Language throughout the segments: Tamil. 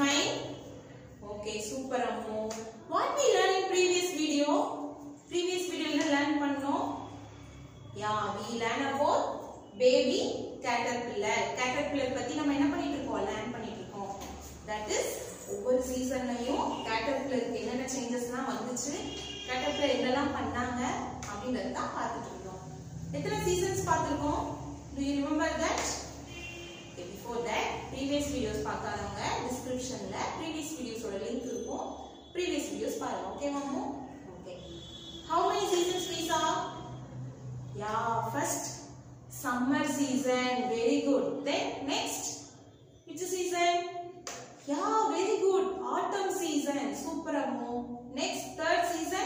fine? Okay, super Ammu. What we learned in previous video? Previous video என்ன learn பண்ணோம்? Yeah, we learn about baby caterpillar. Caterpillar பத்தி நம்ம என்ன பண்ணிட்டு இருக்கோம்? learn பண்ணிட்டு இருக்கோம். That is ஒவ்வொரு சீசன்லயும் கேட்டர்பில்லருக்கு என்னென்ன சேஞ்சஸ்லாம் வந்துச்சு கேட்டர்பில்லர் என்னெல்லாம் பண்ணாங்க அப்படிங்கறது தான் பார்த்துட்டு இருந்தோம் எத்தனை சீசன்ஸ் பார்த்துருக்கோம் do you remember that okay before that previous videos பார்க்காதவங்க descriptionல previous videos ஓட link இருக்கும் previous videos பாருங்க ஓகே மாமு okay how many seasons we saw yeah first summer season very good then next which season yeah very good autumn season super ammo next third season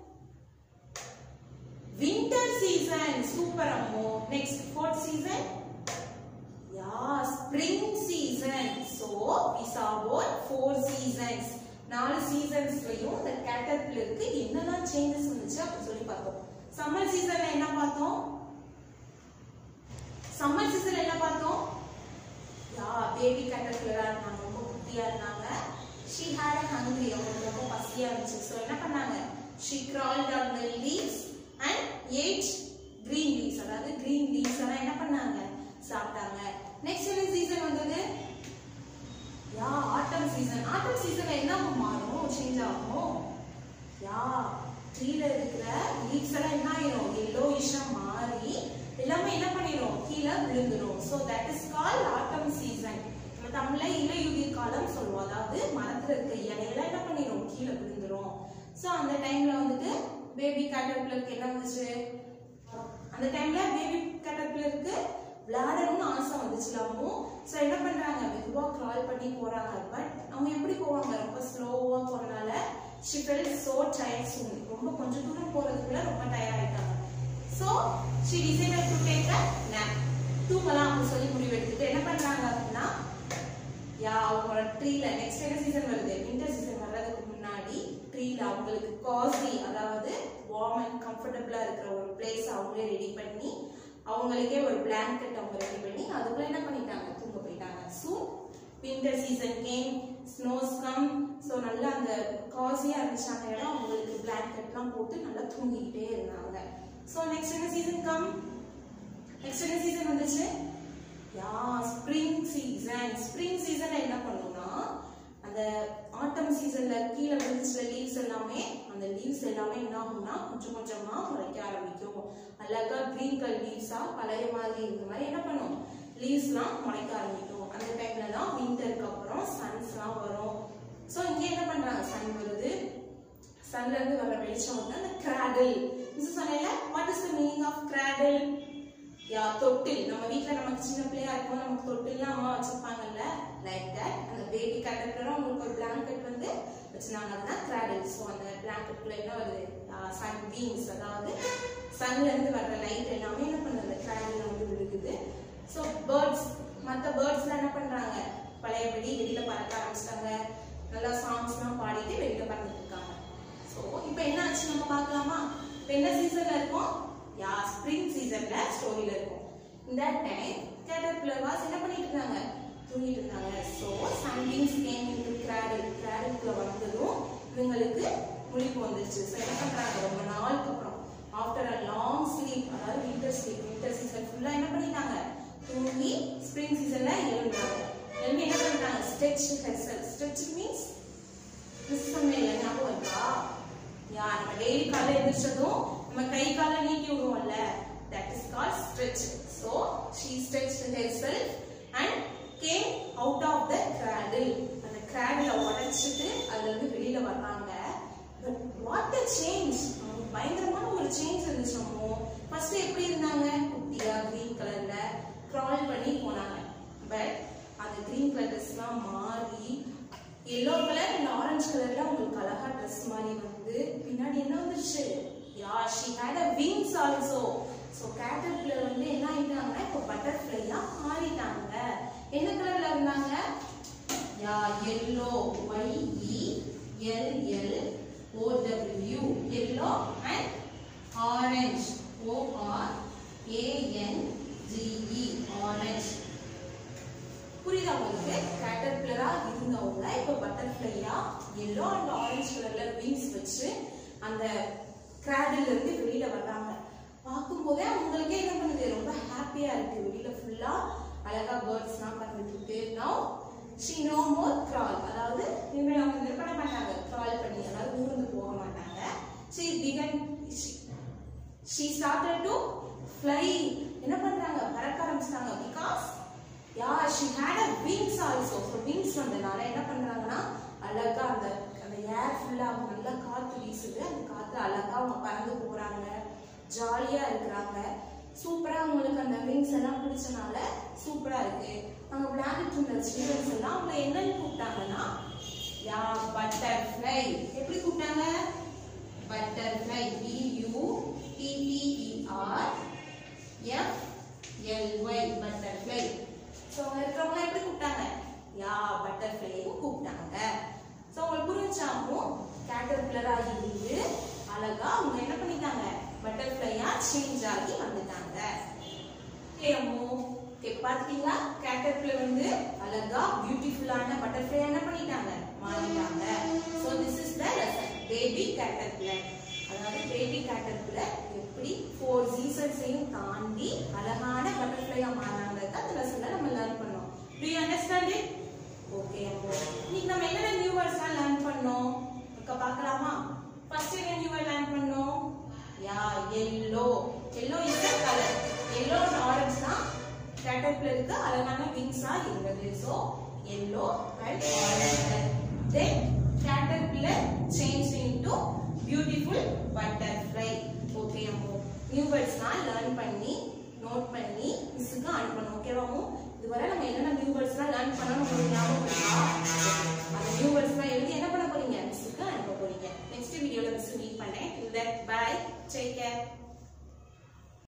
winter season super ammo next fourth season yeah spring season so we saw about four seasons நாலு சீசன்ஸ்லயும் இந்த கேட்டர்பில்லருக்கு என்னெல்லாம் சேஞ்சஸ் வந்துச்சு அப்படின்னு சொல்லி பார்த்தோம் சம்மர் சீசன்ல என்ன பார்த்தோம் சம்மர் சீசன்ல என்ன பார்த்தோம் யா பேபி கேட்டர்பில்லரா இருந்தாங்க ரொம்ப குட்டியா இருந்தாங்க she had a hungry அவங்களுக்கு ரொம்ப பசியா இருந்துச்சு ஸோ என்ன பண்ணாங்க she crawled on the leaves and ate green leaves அதாவது green leaves எல்லாம் என்ன பண்ணாங்க சாப்பிட்டாங்க நெக்ஸ்ட் என்ன சீசன் வந்தது யா ஆட்டம் சீசன் ஆட்டம் சீசன்ல என்ன மாறும் சேஞ்ச் ஆகும் யா ட்ரீல இருக்கிற லீவ்ஸ் எல்லாம் என்ன ஆயிரும் எல்லோயிஷா மாறி எல்லாமே என்ன பண்ணிரும் கீழே விழுந்துரும் so that is fall autumn season நம்ம தமிழ்ல இலையுதிர் காலம் சொல்லுவோம் அதாவது மரத்துல இருக்க இலையெல்லாம் என்ன பண்ணிரும் கீழே விழுந்துரும் சோ அந்த டைம்ல வந்துட்டு பேபி கேட்டர்பில்லருக்கு என்ன வந்துச்சு அந்த டைம்ல பேபி கேட்டர்பில்லருக்கு விளையாடணும்னு ஆசை வந்துச்சுலாமும் ஸோ என்ன பண்றாங்க மெதுவா கிரால் பண்ணி போறாங்க பட் அவங்க எப்படி போவாங்க ரொம்ப ஸ்லோவா போறனால she felt so tired soon ரொம்ப கொஞ்ச தூரம் போறதுக்குள்ள ரொம்ப டயர்ட் ஆயிட்டாங்க so she decided to take a nap தூங்கலாம் அப்படின்னு சொல்லி முடிவு எடுத்துட்டு என்ன பண்றாங்க அப்படின்னா யா அவங்களோட ட்ரீல நெக்ஸ்ட் என்ன சீசன் வருது வின்டர் சீசன் வர்றதுக்கு முன்னாடி ட்ரீல அவங்களுக்கு காசி அதாவது வார்ம் அண்ட் கம்ஃபர்டபுளா இருக்கிற ஒரு பிளேஸ் அவங்களே ரெடி பண்ணி அவங்களுக்கே ஒரு பிளாங்கெட் அவங்க ரெடி பண்ணி அதுக்குள்ள என்ன பண்ணிட்டாங்க தூங்க போயிட்டாங்க so winter season came snows come so நல்லா அந்த காசியா இருந்துச்சு அந்த இடம் அவங்களுக்கு பிளாங்கெட்லாம் போட்டு நல்லா தூங்கிக்கிட்டே இருந்தாங்க ஸோ நெக்ஸ்ட் என்ன சீசன் கம் நெக்ஸ்ட் என்ன சீசன் வந்துச்சு யா ஸ்ப்ரிங் சீசன் ஸ்ப்ரிங் சீசன்ல என்ன பண்ணும்னா அந்த ஆட்டம் சீசன்ல கீழே விழுந்துச்சுல லீவ்ஸ் எல்லாமே அந்த லீவ்ஸ் எல்லாமே என்ன ஆகும்னா கொஞ்சம் கொஞ்சமா முளைக்க ஆரம்பிக்கும் அழகா கிரீன் கலர் லீவ்ஸா பழைய மாதிரி இந்த மாதிரி என்ன பண்ணும் லீவ்ஸ்லாம் முளைக்க ஆரம்பிக்கும் அந்த டைம்ல தான் விண்டருக்கு அப்புறம் சன்ஸ்லாம் வரும் ஸோ இங்கே என்ன பண்றாங்க சன் வருது சன்ல இருந்து வர வெளிச்சம் வந்து அந்த கிராடில் மிஸ் சொன்னேன்ல what is the meaning of cradle yeah தொட்டில் நம்ம வீட்ல நமக்கு சின்ன பிள்ளையா இருக்கும் நமக்கு தொட்டில்லாம் அம்மா வச்சிருப்பாங்கல்ல லைக் தட் அந்த பேபி கேட்டர்பில்லரும் உங்களுக்கு ஒரு பிளாங்கெட் வந்து வச்சிருந்தாங்க அதுதான் கிராடில் ஸோ அந்த பிளாங்கெட்குள்ள என்ன வருது சன் பீம்ஸ் அதாவது சன்ல இருந்து வர்ற லைட் எல்லாமே என்ன பண்ணுது அந்த கிராடில் வந்து விழுகுது ஸோ பேர்ட்ஸ் மற்ற பேர்ட்ஸ்லாம் என்ன பண்றாங்க பழையபடி வெளியில பறக்க ஆரம்பிச்சிட்டாங்க நல்லா சாங்ஸ்லாம் பாடிட்டு வெளியில பறந்துட்டு இருக்காங்க ஸோ இப்போ என்ன ஆச்சு நம்ம பார்க்கலாமா இப்போ என்ன சீசன்ல இருக்கோம் யா ஸ்ப்ரிங் சீசன்ல ஸ்டோரியில இருக்கும் இந்த டைம் கேட்டர்பில்லர் வாஸ் என்ன பண்ணிட்டு இருந்தாங்க தூங்கிட்டு இருந்தாங்க ஸோ சன்விங்ஸ் கேம் இன்டு கிராடில் கிராடில்குள்ள வந்ததும் இவங்களுக்கு முழிப்பு வந்துருச்சு ஸோ என்ன பண்றாங்க ரொம்ப நாளுக்கு அப்புறம் ஆஃப்டர் அ லாங் ஸ்லீப் அதாவது வின்டர் ஸ்லீப் வின்டர் சீசன் ஃபுல்லா என்ன பண்ணிட்டாங்க தூங்கி ஸ்ப்ரிங் சீசன்ல எழுந்தாங்க எழுந்து என்ன பண்ணிட்டாங்க stretch herself stretch means miss சொன்னேன் ஞாபகம் இருக்கா யா நம்ம டெய்லி காலைல எந்திரிச்சதும் நம்ம கை காலை நீட்டி விடுவோம்ல that is call stretch so she stretch herself and came out of the cradle அந்த கிராடில் உடைச்சிட்டு அதுல இருந்து வெளியில வர்றாங்க பட் வாட் அ சேஞ்ச் பயங்கரமான ஒரு சேஞ்ச் இருந்துச்சு நம்ம ஃபர்ஸ்ட் எப்படி இருந்தாங்க குட்டியா கிரீன் கலர்ல கிரால் பண்ணி போனாங்க பட் அந்த கிரீன் கலர் ட்ரெஸ்லாம் மாறி எல்லோ கலர் அண்ட் ஆரஞ்சு கலர்ல உங்களுக்கு அழகா ட்ரெஸ் மாதிரி வந்து பின்னாடி என்ன வந்துருச்சு yeah she had a wings also so caterpillar வந்து என்ன ஆயிட்டாங்கன்னா இப்போ பட்டர்ஃப்ளையா மாறிட்டாங்க என்ன கலர்ல இருந்தாங்க yeah yellow Y E L L O W yellow and orange O R A N G E orange புரியுதா உங்களுக்கு கேட்டர்பில்லரா இருந்தவங்க இப்போ பட்டர்ஃப்ளையா எல்லோ அண்ட் ஆரஞ்சு கலர்ல விங்ஸ் வச்சு அந்த கிராடில் இருந்து வெளியில வர்றாங்க பார்க்கும்போதே அவங்களுக்கே என்ன பண்ணுது ரொம்ப ஹாப்பியா இருக்கு வெளியில ஃபுல்லா அழகா பேர்ட்ஸ்லாம் பண்ணிட்டு இருக்கு now she no more crawl அதாவது இனிமேல் அவங்க என்ன பண்ண மாட்டாங்க கிரால் பண்ணி அதாவது ஊர்ந்து போக மாட்டாங்க she began she started to fly என்ன பண்றாங்க பறக்க ஆரம்பிச்சிட்டாங்க because yeah she had a wings also so wings வந்தனால என்ன பண்றாங்கன்னா அழகா அந்த அந்த ஏர் ஃபுல்லா அவங்க நல்லா காத்து வீசுது அந்த காத்து அழகா அவங்க பறந்து போறாங்க ஜாலியா இருக்கிறாங்க சூப்பரா அவங்களுக்கு அந்த விங்ஸ் எல்லாம் பிடிச்சனால சூப்பரா இருக்கு அவங்க விளையாடிட்டு இருந்த ஸ்டூடெண்ட்ஸ் எல்லாம் அவங்க என்னன்னு கூப்பிட்டாங்கன்னா யா பட்டர்ஃப்ளை எப்படி கூப்பிட்டாங்க butterfly B U T T E R F L Y butterfly so அவங்க இருக்கிறவங்க எப்படி கூப்பிட்டாங்க யா பட்டர்ஃப்ளைன்னு கூப்பிட்டாங்க ஸோ உங்களுக்கு புரிஞ்சாமும் கேட்டர்பில்லரா இருந்து அழகா அவங்க என்ன பண்ணிட்டாங்க பட்டர்ஃப்ளையா சேஞ்ச் ஆகி வந்துட்டாங்க அம்மு ஓகே பாத்தீங்களா கேட்டர்பில்லர் வந்து அழகா பியூட்டிஃபுல்லான பட்டர்ஃப்ளை என்ன பண்ணிட்டாங்க மாறிட்டாங்க so this is the lesson baby caterpillar அதாவது பேபி கேட்டர்பில்லர் எப்படி ஃபோர் சீசன்ஸையும் தாண்டி அழகான பட்டர்ஃப்ளையா மாறினாங்கிறத அந்த லெசன்ல நம்ம லேர்ன் பண்ணோம் do you understand it okay Ammu இன்னைக்கு நம்ம என்னென்ன நியூ வேர்ட்ஸ்லாம் லேர்ன் பண்ணோம் அக்கா பார்க்கலாமா ஃபர்ஸ்ட் என்ன நியூ வேர்ட் லேர்ன் பண்ணோம் yeah yellow yellow is a colour yellow and orange தான் கேட்டர்பில்லருக்கு அழகான விங்ஸா இருந்தது so yellow and orange then caterpillar change into beautiful butterfly okay அம்மோ நியூ வேர்ட்ஸ்லாம் லேர்ன் பண்ணி நோட் பண்ணி மிஸ்ஸுக்கு அனுப்பணும் ஓகேவாமோ இதுவரை நம்ம என்னென்ன நியூ வேர்ட்ஸ்லாம் லேர்ன் பண்ணணும்